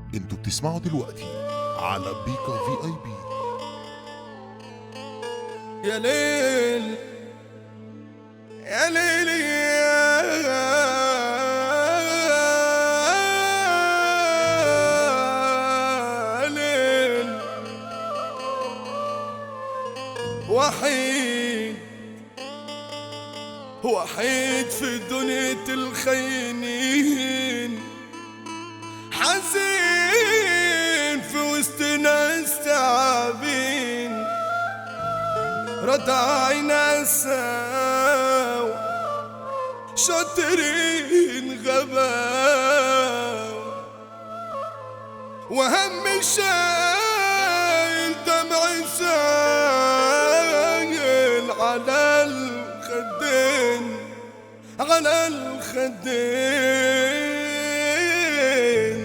انتوا بتسمعوا دلوقتي على بيكا في اي بي يا ليل يا ليل يا ليل وحيد وحيد في دنيا الخاينين حزين في وسط ناس تعبين ردعنا سوا شاطرين غباو وهم شايل دمع سايل على الخدين على الخدين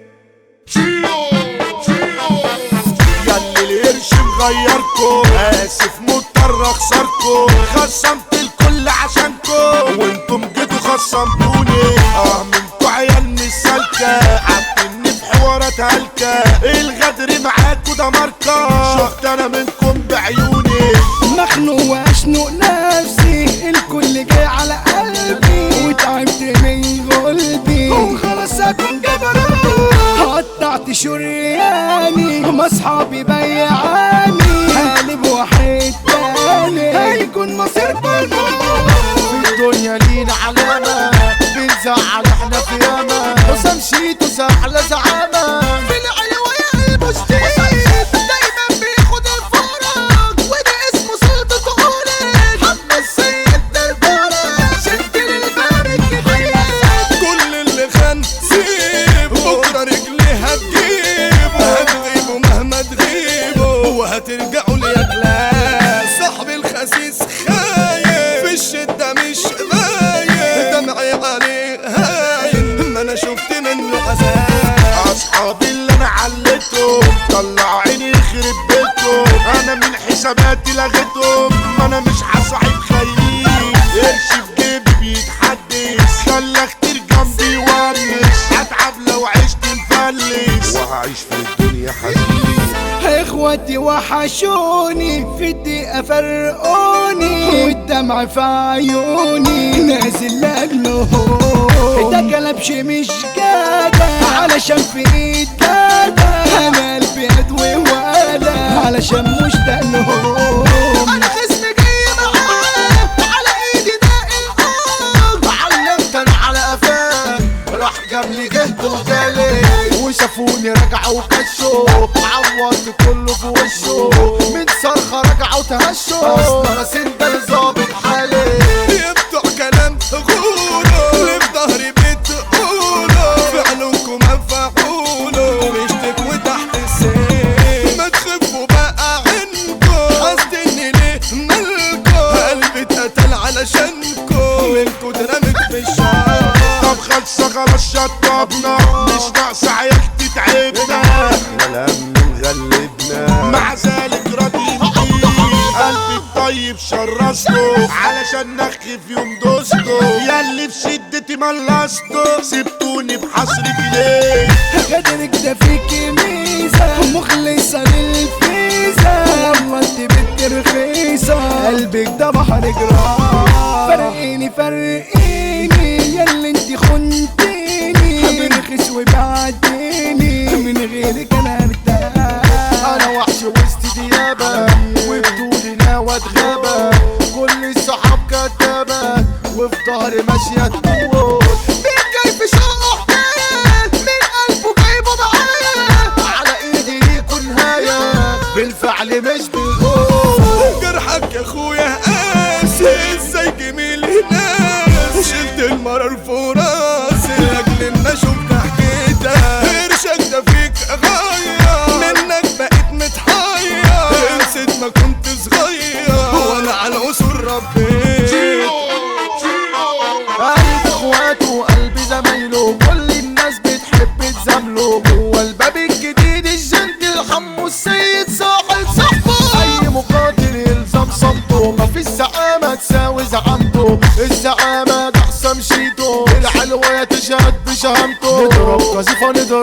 ياللي القرش مغيركم اسف مضطر اخسركم خصمت الكل عشانكم وانتم جيتوا خصمتوني اه منكوا عيال مش سالكه عارفيني في حوارات هلكه الغدر معاكوا ده ماركه شفت انا منكم بعيوني مخنوق واشنق نفسي الكل جاي على قلبي وتعبت من قلبي وخلاص اكون جبروت قطعت شرياني ما اصحابي بيعاني قالب واحد تاني هيكون مصير في الدنيا لينا علامة بنزعل احنا في ياما حسام شيتو سحلة زعامة في العلوة المستيد دايما بياخد الفرج وده اسمه سلطة قولك حمى السيد دربارة شد للباب الجديد كل اللي خان سيبه بكره رجلي هتجيبه هتغيبه مهما تغيبه وهترجعوا لي يا كلاس صاحبي الخسيس خايف في الشدة مش غايب دمعي عليه هايل ما انا شفت منه عذاب اصحابي اللي انا علتهم طلع عيني يخرب بيتهم انا من حساباتي لغيتهم ما انا مش هصاحب خيي قرش في جيبي بيتحدث خلى كتير جنبي يونس هتعب لو عشت مفلس وهعيش في الدنيا حزين اخواتي وحشوني في الدقيقة فرقوني والدمع في عيوني نازل لاجلهم ده كلبش مش جدع علشان في ايد جدع انا قلبي ادوي ولا علشان مشتاق لهم انا خصمي جاي معاه على ايدي ده الارض علمت انا على قفاه راح جاب لي جهد وجالي وشافوني رجعوا كشوا عوضت كله في وشه من صرخه رجعوا تهشوا اصل انا سندل ظابط حالي يبدع كلام غوله اللي في ظهري بتقوله فعلكم مفعوله بيشتكوا تحت السيف ما تخفوا بقى عنكم حاسدني ليه مالكم قلبي اتقتل علشانكم منكوا اترمت في الشارع طب خلصة خلاص شطبنا مش ناقصة عيال تتعبنا احنا الهم مغلبنا مع ذلك راضيين بيه قلبي الطيب شرسته علشان نخف يوم دوسته ياللي في شدتي ملصته سبتوني بحسرتي ليه غدرك ده فيكي ميزة مخلصة للفيزة والله انت بنت رخيصة قلبك ده بحر جرام فرقيني فرقيني ياللي انت خنتيني برخص وبعديني من غيرك انا ارتاح انا وحش وسط ديابة وبطولي ناوى اتغابة كل الصحاب كدابة وفي ظهري ماشية تموت مين جاي في شقه حكاية من قلبه جايبه معايا على ايدي ليكوا نهاية بالفعل مش بالقول جرحك يا اخويا قاسي ازاي جميل ناس شلت المرار في راسي لاجل ان شفت حكيتك قرشك ده فيك غاية منك بقيت متحير نسيت ما كنت صغير وانا على الاصول ربيت قلب اخواته وقلب زمايله كل الناس بتحب تزامله جوه الباب الجديد الجنتل حمو السيد صاحب صاحبه اي مقاتل يلزم صمته مفيش زعامه تساوي زعامته الزعامه ده حسام شيتو العلوه تشهد بشهامته نضرب قذيفه نضرب طول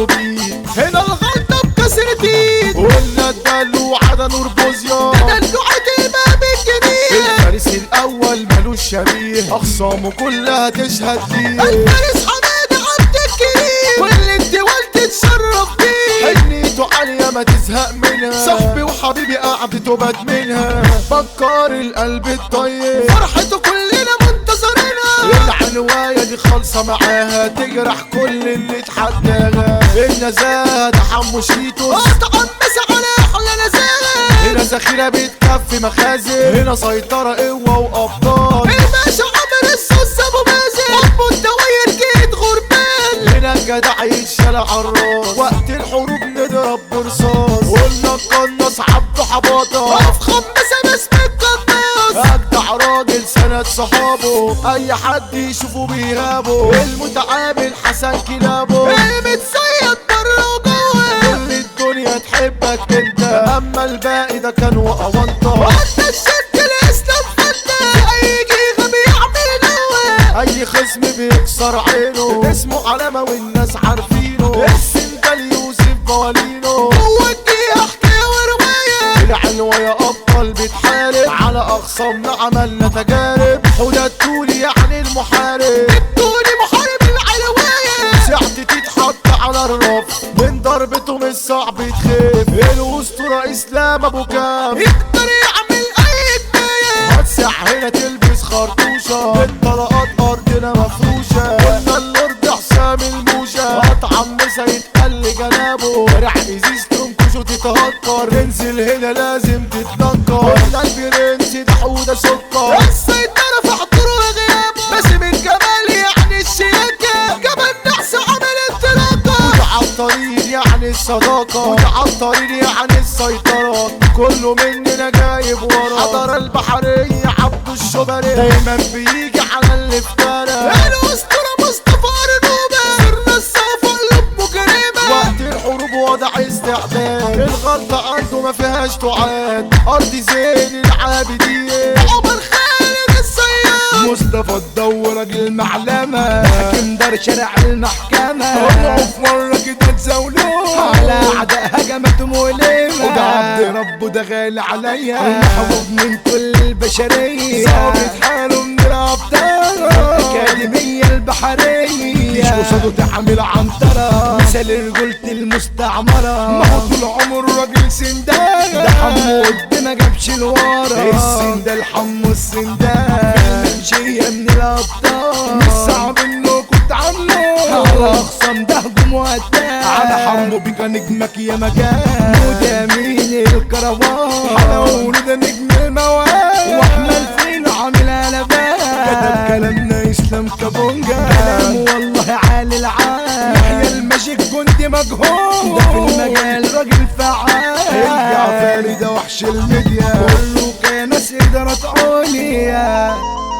بيه هنا الغلطة بكسرة ايد قلنا الدلوع ده نور بوزيا دلوعة الباب الجديد الفارس الاول ملوش شبيه اخصامه كلها تشهد ليه الفارس حمادة عبد الكريم كل الدول تتشرف بيه حنيته عالية ما تزهق منها صاحبي وحبيبي قعدته بدمنها فكر القلب الطيب فرحته كلنا منتظرينها العنواية دي خالصة معاها تجرح كل اللي اتحداها النزاهة ده حمو شيتوس اتحمس على احلى نزاهة هنا ذخيرة بتكفي مخازن هنا سيطرة قوة وأبطال الباشا عمر الصوص ابو مازن ابو الدواير جيت غربان هنا الجدع يتشال عالراس وقت الحروب نضرب برصاص قلنا القناص عبده حباطة افخم مسا اسمك قناص أجدع راجل سند صحابه أي حد يشوفه بيهابه المتعامل حسن كلابه المتصيد بره وجوه كل الدنيا تحبك انت أما الباقي ده كان وأونطة وانت الشد الاسلام فنان اي غبي يعمل نواه أي خصم بيكسر عينه اسمه علامة والناس عارفينه السندال يوسف بوالينه هو الجي حكايه وروايه العنوة يا أبطال بتحارب على أخصامنا عملنا تجارب حدى الطولي يعني المحارب دوني محارب العلوايه ساعتي تتحط على الرف من ضربته مش صعب تخاف الأسطورة إسلام أبو كام يقدر يعمل اي جنايه هتسع هنا تلبس خرطوشة الطلقات أرضنا مفروشة قلنا اللورد حسام الموشة أطعم مسا يتقل جنابه فرع إزيز تنكش وتتهكر تنزل هنا لازم تتنكر قلنا البرنس ده حودة سكر السيطرة في حضوره وغيابه بس من جمال يعني الشياكة جبل نحس عمل انطلاقة وده عالطريق يعني الصداقة وده عالطريق يعني السيطرة كله مننا جايب ورا حضر البحرية عبده الشبري دايما بيجي على اللي افترى الاسطورة مصطفى رنوبة سرنا الصافى قلوب مجرمة وقت الحروب وضع استعداد الغلطة عنده ما فيهاش تعاد أرض زين العابدين عمر خالد الصياد مصطفى الدور راجل معلمة حاكم دار شارع المحكمة طلعوا في مرة كده تزاولوه على أعداء هجمات مؤلمة وده عبد ربه ده غالي عليا محبوب من كل البشرية ظابط حاله من الأبطال الأكاديمية البحرية مش قصاده تحمل عنترة مثال رجولة المستعمرة ما هو طول عمره راجل سندان ده حمو قد ما جابش الورا السندال حمو السندال المنشية من الأبطال مش صعب انكم تعاملوا على أخصام ده هجوم وقتال على حمو بيكا نجمك يا مكان وده مين الكروان على ولد نجم الموال واحمد فين عامل قلبان كتب كلامنا اسلام كابونجا كلام والله عالي العال يحيى الماجيك جندي مجهول ده في المجال راجل فعال الجعفري ده وحش الميديا كله كناس ادارات عليا